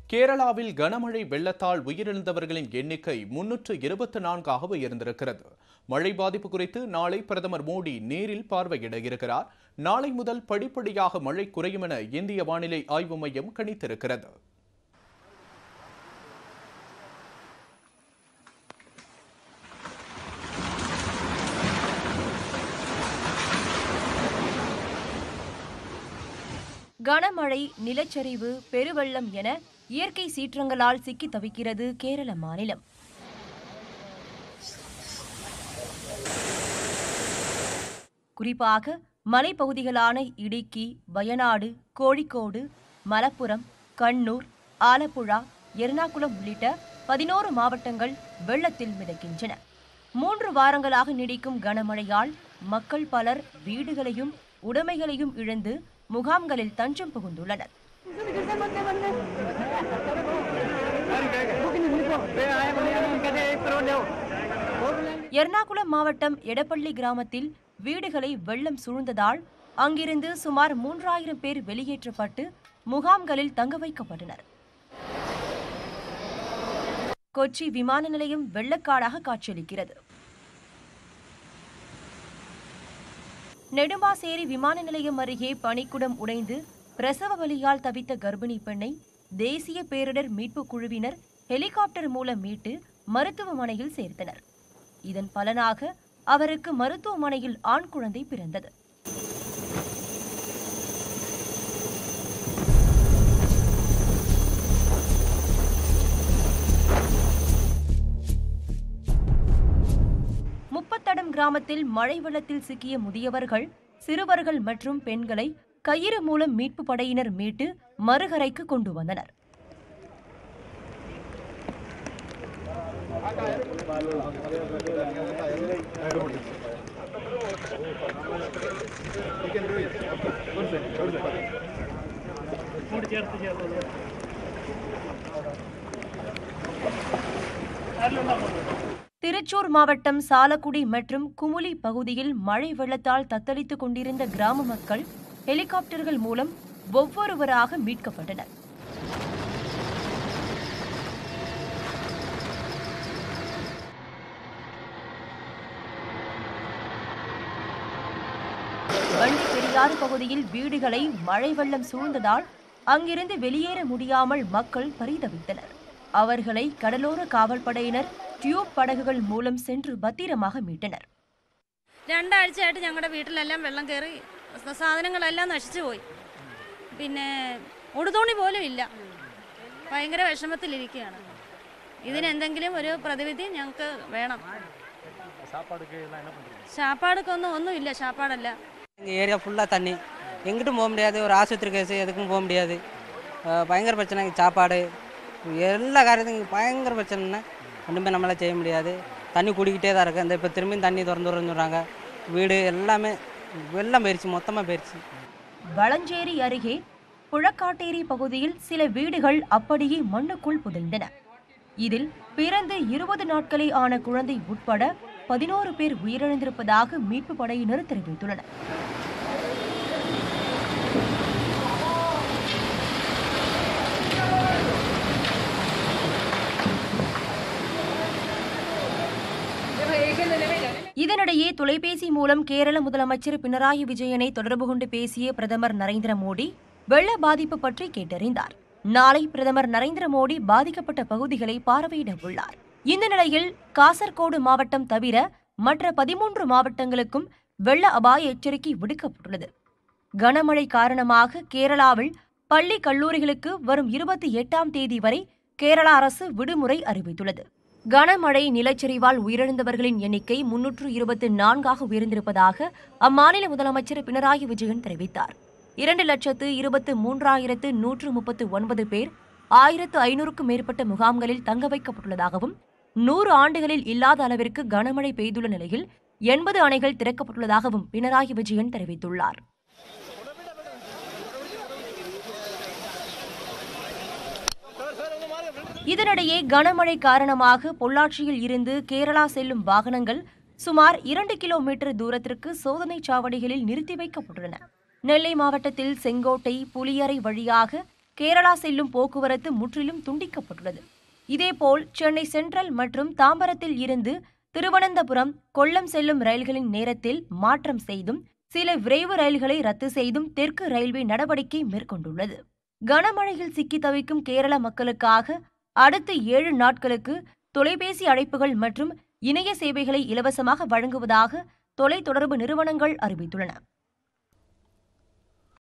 கேரளாவில் கனமழை வெள்ளத்தால் உயிரிழந்தவர்களின் எண்ணிக்கை முன்னூற்று இருபத்தி நான்காக உயர்ந்திருக்கிறது மழை பாதிப்பு குறித்து நாளை பிரதமர் மோடி நேரில் பார்வையிட இருக்கிறார் நாளை முதல் படிப்படியாக மழை குறையும் என இந்திய வானிலை ஆய்வு மையம் கணித்திருக்கிறது கனமழை நிலச்சரிவு பெருவெள்ளம் என இயற்கை சீற்றங்களால் சிக்கி தவிக்கிறது கேரள மாநிலம் குறிப்பாக மலைப்பகுதிகளான இடுக்கி வயநாடு கோழிக்கோடு மலப்புரம் கண்ணூர் ஆலப்புழா எர்ணாகுளம் உள்ளிட்ட பதினோரு மாவட்டங்கள் வெள்ளத்தில் மிதக்கின்றன மூன்று வாரங்களாக நீடிக்கும் கனமழையால் மக்கள் பலர் வீடுகளையும் உடைமைகளையும் இழந்து முகாம்களில் தஞ்சம் புகுந்துள்ளனர் எர்ணாகுளம் மாவட்டம் எடப்பள்ளி கிராமத்தில் வீடுகளை வெள்ளம் சூழ்ந்ததால் அங்கிருந்து சுமார் மூன்றாயிரம் பேர் வெளியேற்றப்பட்டு முகாம்களில் தங்க வைக்கப்பட்டனர் கொச்சி விமான நிலையம் வெள்ளக்காடாக காட்சியளிக்கிறது நெடும்பாசேரி விமான நிலையம் அருகே பனிக்குடம் உடைந்து பிரசவ வலியால் தவித்த கர்ப்பிணி பெண்ணை தேசிய பேரிடர் மீட்புக் குழுவினர் ஹெலிகாப்டர் மூலம் மீட்டு மருத்துவமனையில் சேர்த்தனர் இதன் பலனாக அவருக்கு மருத்துவமனையில் ஆண் குழந்தை பிறந்தது முப்பத்தடம் கிராமத்தில் மழை வெள்ளத்தில் சிக்கிய முதியவர்கள் சிறுவர்கள் மற்றும் பெண்களை கயிறு மூலம் மீட்பு படையினர் மீட்டு மறுகரைக்கு கொண்டு வந்தனர் திருச்சூர் மாவட்டம் சாலக்குடி மற்றும் குமுளி பகுதியில் மழை வெள்ளத்தால் தத்தளித்துக் கொண்டிருந்த கிராம மக்கள் ஹெலிகாப்டர்கள் மூலம் ஒவ்வொருவராக மீட்கப்பட்டனர் வண்டி பெரியாறு பகுதியில் வீடுகளை மழை வெள்ளம் சூழ்ந்ததால் அங்கிருந்து வெளியேற முடியாமல் மக்கள் பரிதவித்தனர் அவர்களை கடலோர കാവൽപ്പടയിனர் ട്യൂബ് പടകുകൾ മൂലം സെൻട്രു ഭദ്രமாக மீட்டனர் രണ്ടാഴ്ചയായിട്ട് ഞങ്ങളുടെ വീട്ടിലെല്ലാം വെള്ളം കയറി സ- സാധനങ്ങളെല്ലാം നശിച്ചു പോയി പിന്നെ ഉടുതുണി പോലും ഇല്ല ഭയങ്കര വിഷമത്തിലിരിക്കുകയാണ് ഇതിനെന്തെങ്കിലും ഒരു പ്രതിവിധി ഞങ്ങൾക്ക് വേണം சாப்பாடுக்கு ஒன்றும் இல்லை சாப்பாடல்ல எங்கள் ஏரியா ஃபுல்லாக தண்ணி எங்கிட்டும் போக முடியாது ஒரு ஆஸ்பத்திரி கேஸு எதுக்கும் போக முடியாது அஹ் பயங்கர பிரச்சனை சாப்பாடு எல்லா காரியத்துக்கும் இங்க பயங்கர பிரச்சனைன்னா ஒன்றுமே நம்மளால் செய்ய முடியாது தண்ணி குடிக்கிட்டே தான் இருக்குது இந்த இப்போ திரும்பியும் தண்ணி திறந்து விடுறேன்னு சொல்கிறாங்க வீடு எல்லாமே வெள்ளம் போயிடுச்சு மொத்தமாக போயிடுச்சு வளஞ்சேரி அருகே புழக்காட்டேரி பகுதியில் சில வீடுகள் அப்படியே மண்ணுக்குள் புதைந்தன இதில் பிறந்து இருபது நாட்களே ஆன குழந்தை உட்பட பதினோரு பேர் உயிரிழந்திருப்பதாக மீட்பு படையினர் தெரிவித்துள்ளனர் இதனிடையே தொலைபேசி மூலம் கேரள முதலமைச்சர் பினராயி விஜயனை தொடர்பு கொண்டு பேசிய பிரதமர் நரேந்திர மோடி வெள்ள பாதிப்பு பற்றி கேட்டறிந்தார் நாளை பிரதமர் நரேந்திர மோடி பாதிக்கப்பட்ட பகுதிகளை பார்வையிட உள்ளார் இந்த நிலையில் காசர்கோடு மாவட்டம் தவிர மற்ற பதிமூன்று மாவட்டங்களுக்கும் வெள்ள அபாய எச்சரிக்கை விடுக்கப்பட்டுள்ளது கனமழை காரணமாக கேரளாவில் பள்ளி கல்லூரிகளுக்கு வரும் இருபத்தி எட்டாம் தேதி வரை கேரளா அரசு விடுமுறை அறிவித்துள்ளது கனமழை நிலச்சரிவால் உயிரிழந்தவர்களின் எண்ணிக்கை முன்னூற்று இருபத்தி நான்காக உயர்ந்திருப்பதாக அம்மாநில முதலமைச்சர் பினராயி விஜயன் தெரிவித்தார் இரண்டு லட்சத்து இருபத்து மூன்றாயிரத்து நூற்று முப்பத்து ஒன்பது பேர் ஆயிரத்து ஐநூறுக்கும் மேற்பட்ட முகாம்களில் தங்க வைக்கப்பட்டுள்ளதாகவும் நூறு ஆண்டுகளில் இல்லாத அளவிற்கு கனமழை பெய்துள்ள நிலையில் எண்பது அணைகள் திறக்கப்பட்டுள்ளதாகவும் பினராயி விஜயன் தெரிவித்துள்ளார் இதனிடையே கனமழை காரணமாக பொள்ளாச்சியில் இருந்து கேரளா செல்லும் வாகனங்கள் சுமார் இரண்டு கிலோமீட்டர் தூரத்திற்கு சோதனைச் சாவடிகளில் நிறுத்தி வைக்கப்பட்டுள்ளன நெல்லை மாவட்டத்தில் செங்கோட்டை புலியரை வழியாக கேரளா செல்லும் போக்குவரத்து முற்றிலும் துண்டிக்கப்பட்டுள்ளது இதேபோல் சென்னை சென்ட்ரல் மற்றும் தாம்பரத்தில் இருந்து திருவனந்தபுரம் கொல்லம் செல்லும் ரயில்களின் நேரத்தில் மாற்றம் செய்தும் சில விரைவு ரயில்களை ரத்து செய்தும் தெற்கு ரயில்வே நடவடிக்கை மேற்கொண்டுள்ளது கனமழையில் சிக்கி தவிக்கும் கேரள மக்களுக்காக அடுத்த ஏழு நாட்களுக்கு தொலைபேசி அழைப்புகள் மற்றும் இணைய சேவைகளை இலவசமாக வழங்குவதாக தொலைத்தொடர்பு நிறுவனங்கள் அறிவித்துள்ளன